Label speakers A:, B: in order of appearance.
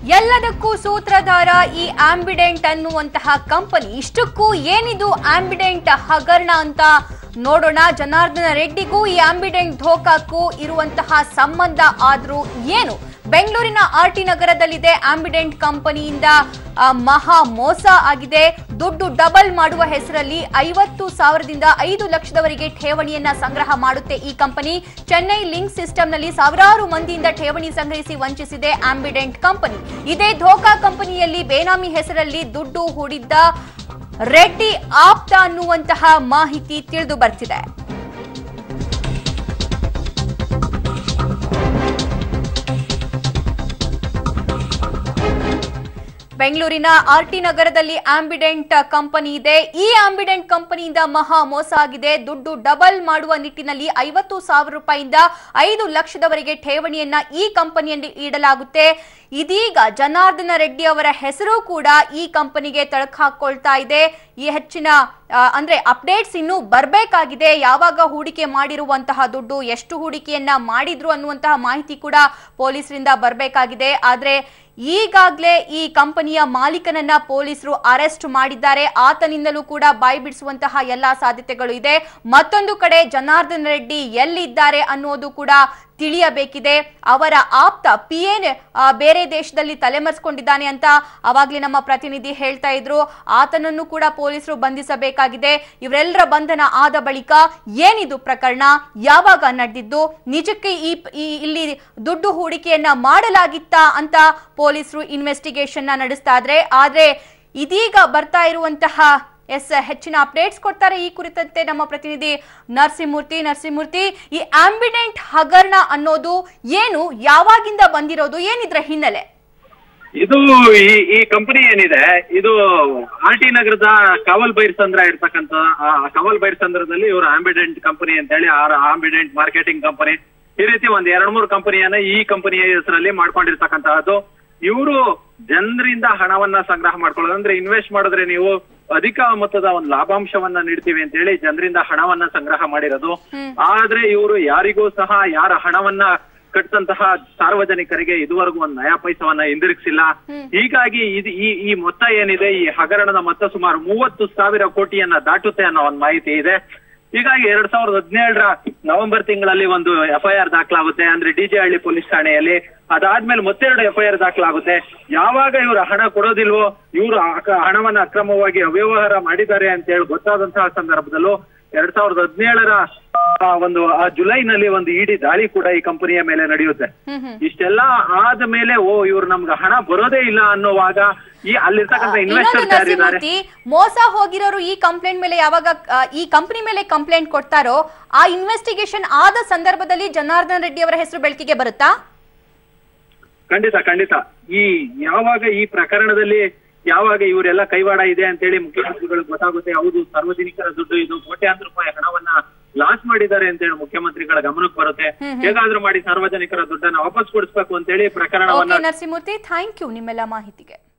A: ಎಲ್ಲದಕ್ಕೂ ಸೂತ್ರಧಾರ ಈ ಆಂಬಿಡೆಂಟ್ ಅನ್ನುವಂತಹ ಕಂಪನಿ ಇಷ್ಟಕ್ಕೂ ಏನಿದು ಆಂಬಿಡೆಂಟ್ ಹಗರಣ ಅಂತ ನೋಡೋಣ ಜನಾರ್ದನ ರೆಡ್ಡಿಗೂ ಈ ಆಂಬಿಡೆಂಟ್ ಧೋಕಾಕ್ಕೂ ಇರುವಂತಹ ಸಂಬಂಧ ಆದ್ರೂ ಏನು ಬೆಂಗಳೂರಿನ ಆರ್ ಟಿ ನಗರದಲ್ಲಿದೆ ಆಂಬಿಡೆಂಟ್ ಕಂಪನಿಯಿಂದ ಆ, ಮಹಾ ಮೋಸ ಆಗಿದೆ ದುಡ್ಡು ಡಬಲ್ ಮಾಡುವ ಹೆಸರಲ್ಲಿ ಐವತ್ತು ಸಾವಿರದಿಂದ ಐದು ಲಕ್ಷದವರೆಗೆ ಠೇವಣಿಯನ್ನ ಸಂಗ್ರಹ ಮಾಡುತ್ತೆ ಈ ಕಂಪನಿ ಚೆನ್ನೈ ಲಿಂಕ್ ಸಿಸ್ಟಂನಲ್ಲಿ ಸಾವಿರಾರು ಮಂದಿಯಿಂದ ಠೇವಣಿ ಸಂಗ್ರಹಿಸಿ ವಂಚಿಸಿದೆ ಆಂಬಿಡೆಂಟ್ ಕಂಪನಿ ಇದೇ ಧೋಕಾ ಕಂಪನಿಯಲ್ಲಿ ಬೇನಾಮಿ ಹೆಸರಲ್ಲಿ ದುಡ್ಡು ಹೂಡಿದ್ದ ರೆಡ್ಡಿ ಆಪ್ತ ಅನ್ನುವಂತಹ ಮಾಹಿತಿ ತಿಳಿದು ಬರ್ತಿದೆ ಬೆಂಗಳೂರಿನ ಆರ್ ಟಿ ನಗರದಲ್ಲಿ ಆಂಬಿಡೆಂಟ್ ಕಂಪನಿ ಇದೆ ಈ ಆಂಬಿಡೆಂಟ್ ಕಂಪನಿಯಿಂದ ಮಹಾ ಮೋಸ ಆಗಿದೆ ದುಡ್ಡು ಡಬಲ್ ಮಾಡುವ ನಿಟ್ಟಿನಲ್ಲಿ ಐವತ್ತು ಸಾವಿರ ರೂಪಾಯಿಂದ ಐದು ಲಕ್ಷದವರೆಗೆ ಠೇವಣಿಯನ್ನ ಈ ಕಂಪನಿಯಲ್ಲಿ ಇಡಲಾಗುತ್ತೆ ಇದೀಗ ಜನಾರ್ದನ ರೆಡ್ಡಿ ಅವರ ಹೆಸರು ಕೂಡ ಈ ಕಂಪನಿಗೆ ತಳಕು ಹಾಕೊಳ್ತಾ ಇದೆ ಈ ಹೆಚ್ಚಿನ ಆ, ಅಂದ್ರೆ ಅಪ್ಡೇಟ್ಸ್ ಇನ್ನೂ ಬರಬೇಕಾಗಿದೆ ಯಾವಾಗ ಹೂಡಿಕೆ ಮಾಡಿರುವಂತಹ ದುಡ್ಡು ಎಷ್ಟು ಹೂಡಿಕೆಯನ್ನ ಮಾಡಿದ್ರು ಅನ್ನುವಂತಹ ಮಾಹಿತಿ ಕೂಡ ಪೊಲೀಸರಿಂದ ಬರಬೇಕಾಗಿದೆ ಆದ್ರೆ ಈಗಾಗಲೇ ಈ ಕಂಪನಿಯ ಮಾಲೀಕನನ್ನ ಪೊಲೀಸರು ಅರೆಸ್ಟ್ ಮಾಡಿದ್ದಾರೆ ಆತನಿಂದಲೂ ಕೂಡ ಬಾಯಿ ಬಿಡಿಸುವಂತಹ ಎಲ್ಲಾ ಸಾಧ್ಯತೆಗಳು ಇದೆ ಮತ್ತೊಂದು ಕಡೆ ಜನಾರ್ದನ್ ರೆಡ್ಡಿ ಎಲ್ಲಿದ್ದಾರೆ ಅನ್ನೋದು ಕೂಡ ತಿಳಿಯಬೇಕಿದೆ ಅವರ ಆಪ್ತ ಪಿ ಎನ್ ಬೇರೆ ದೇಶದಲ್ಲಿ ತಲೆಮರೆಸ್ಕೊಂಡಿದ್ದಾನೆ ಅಂತ ಅವಾಗ್ಲೇ ನಮ್ಮ ಪ್ರತಿನಿಧಿ ಹೇಳ್ತಾ ಇದ್ರು ಆತನನ್ನು ಕೂಡ ಪೊಲೀಸರು ಬಂಧಿಸಬೇಕಾಗಿದೆ ಇವರೆಲ್ಲರ ಬಂಧನ ಆದ ಬಳಿಕ ಏನಿದು ಪ್ರಕರಣ ಯಾವಾಗ ನಡೆದಿದ್ದು ನಿಜಕ್ಕೆ ಈ ಈ ಇಲ್ಲಿ ದುಡ್ಡು ಹೂಡಿಕೆಯನ್ನ ಮಾಡಲಾಗಿತ್ತಾ ಅಂತ ಪೊಲೀಸರು ಇನ್ವೆಸ್ಟಿಗೇಷನ್ ನ ನಡೆಸ್ತಾ ಇದ್ರೆ ಆದ್ರೆ ಇದೀಗ ಬರ್ತಾ ಇರುವಂತಹ ಎಸ್ ಹೆಚ್ಚಿನ ಅಪ್ಡೇಟ್ಸ್ ಕೊಡ್ತಾರೆ ಈ ಕುರಿತಂತೆ ನಮ್ಮ ಪ್ರತಿನಿಧಿ ನರಸಿಂಹಮೂರ್ತಿ ನರಸಿಂಹಮೂರ್ತಿ ಈ ಆಂಬಿಡೆಂಟ್ ಹಗರಣ ಅನ್ನೋದು ಏನು ಯಾವಾಗಿಂದ ಬಂದಿರೋದು ಏನಿದ್ರ ಹಿನ್ನೆಲೆ
B: ಇದು ಈ ಈ ಕಂಪನಿ ಏನಿದೆ ಇದು ಆರ್ ಟಿ ನಗರದ ಕಾವಲ್ ಬೈರ್ಸಂದ್ರ ಇರ್ತಕ್ಕಂಥ ಆ ಕಾವಲ್ ಬೈರ್ಸಂದ್ರದಲ್ಲಿ ಇವರು ಆಂಬಿಡೆಂಟ್ ಕಂಪನಿ ಅಂತ ಹೇಳಿ ಆಂಬಿಡೆಂಟ್ ಮಾರ್ಕೆಟಿಂಗ್ ಕಂಪನಿ ಈ ರೀತಿ ಒಂದ್ ಎರಡ್ ಮೂರು ಕಂಪನಿಯನ್ನ ಈ ಕಂಪನಿಯ ಹೆಸರಲ್ಲಿ ಮಾಡ್ಕೊಂಡಿರ್ತಕ್ಕಂತಹದ್ದು ಇವರು ಜನರಿಂದ ಹಣವನ್ನ ಸಂಗ್ರಹ ಮಾಡ್ಕೊಳ್ಳೋದು ಅಂದ್ರೆ ಇನ್ವೆಸ್ಟ್ ಮಾಡಿದ್ರೆ ನೀವು ಅಧಿಕ ಮೊತ್ತದ ಒಂದು ಲಾಭಾಂಶವನ್ನ ನೀಡ್ತೀವಿ ಅಂತ ಹೇಳಿ ಜನರಿಂದ ಹಣವನ್ನ ಸಂಗ್ರಹ ಮಾಡಿರೋದು ಆದ್ರೆ ಇವರು ಯಾರಿಗೂ ಸಹ ಯಾರ ಹಣವನ್ನ ಕಟ್ಟಂತಹ ಸಾರ್ವಜನಿಕರಿಗೆ ಇದುವರೆಗೂ ಒಂದು ನಯಾ ಪೈಸವನ್ನ ಹಿಂದಿರುಗಿಸಿಲ್ಲ ಹೀಗಾಗಿ ಇದು ಈ ಈ ಮೊತ್ತ ಏನಿದೆ ಈ ಹಗರಣದ ಮೊತ್ತ ಸುಮಾರು ಮೂವತ್ತು ಸಾವಿರ ಕೋಟಿಯನ್ನ ದಾಟುತ್ತೆ ಅನ್ನೋ ಒಂದು ಮಾಹಿತಿ ಇದೆ ಹೀಗಾಗಿ ಎರಡ್ ಸಾವಿರದ ಹದಿನೇಳರ ನವೆಂಬರ್ ತಿಂಗಳಲ್ಲಿ ಒಂದು ಎಫ್ಐಆರ್ ದಾಖಲಾಗುತ್ತೆ ಅಂದ್ರೆ ಡಿಜೆ ಹಳ್ಳಿ ಪೊಲೀಸ್ ಠಾಣೆಯಲ್ಲಿ ಅದಾದ್ಮೇಲೆ ಮತ್ತೆರಡು ಎಫ್ಐಆರ್ ದಾಖಲಾಗುತ್ತೆ ಯಾವಾಗ ಇವರು ಹಣ ಕೊಡೋದಿಲ್ವೋ ಇವರು ಹಣವನ್ನ ಅಕ್ರಮವಾಗಿ ಅವ್ಯವಹಾರ ಮಾಡಿದ್ದಾರೆ ಅಂತ ಹೇಳಿ ಗೊತ್ತಾದಂತಹ ಸಂದರ್ಭದಲ್ಲೂ ಎರಡ್ ಸಾವಿರದ ಹದಿನೇಳರ ಒಂದು ಆ ಜುಲೈನಲ್ಲಿ ಒಂದು ಇಡಿ ದಾಳಿ ಕೂಡ ಈ ಕಂಪನಿಯ ಮೇಲೆ ನಡೆಯುತ್ತೆ ಇಷ್ಟೆಲ್ಲ ಆದ ಮೇಲೆ ಓ ಇವ್ರು ನಮ್ಗೆ ಹಣ ಬರೋದೇ ಇಲ್ಲ ಅನ್ನೋವಾಗ ಈ ಅಲ್ಲಿರ್ತಕ್ಕಂಥ
A: ಇನ್ನೊಂದು
B: ಇನ್ವೆಸ್ಟರ್ಸ್ ಯಾರಿದ್ದಾರೆ
A: ನರಸಿಂಹಮೂರ್ತಿ ಮೋಸ ಹೋಗಿರೋರು ಈ ಕಂಪ್ಲೇಂಟ್ ಮೇಲೆ ಯಾವಾಗ ಆ, ಈ ಕಂಪನಿ ಮೇಲೆ ಕಂಪ್ಲೇಂಟ್ ಕೊಡ್ತಾರೋ ಆ ಇನ್ವೆಸ್ಟಿಗೇಷನ್ ಆದ ಸಂದರ್ಭದಲ್ಲಿ ಜನಾರ್ದನ್ ರೆಡ್ಡಿ ಅವರ ಹೆಸರು ಬೆಳಕಿಗೆ ಬರುತ್ತಾ
B: ಖಂಡಿತ ಖಂಡಿತ ಈ ಯಾವಾಗ ಈ ಪ್ರಕರಣದಲ್ಲಿ ಯಾವಾಗ ಇವರೆಲ್ಲ ಕೈವಾಡ ಇದೆ ಅಂತೇಳಿ ಮುಖ್ಯಮಂತ್ರಿಗಳು ಗೊತ್ತಾಗುತ್ತೆ ಹೌದು ಸಾರ್ವಜನಿಕರ ದುಡ್ಡು ಇದು ಕೋಟ್ಯಾಂತರ ರೂಪಾಯಿ ಹಣವನ್ನ ಲಾಸ್ ಮಾಡಿದ್ದಾರೆ ಅಂತೇಳಿ ಮುಖ್ಯಮಂತ್ರಿಗಳ ಗಮನಕ್ಕೆ ಬರುತ್ತೆ ಹೇಗಾದ್ರೂ ಮಾಡಿ ಸಾರ್ವಜನಿಕರ ದುಡ್ಡನ್ನ ವಾಪಸ್ ಕೊಡಿಸ್ಬೇಕು ಅಂತೇಳಿ ಪ್ರಕರಣವನ್ನ
A: ಓಕೆ ನರಸಿಂಹಮೂರ್ತಿ ಥ್ಯಾಂಕ್ ಯು ನಿಮ್ಮೆಲ್ಲ ಮಾಹಿತಿಗೆ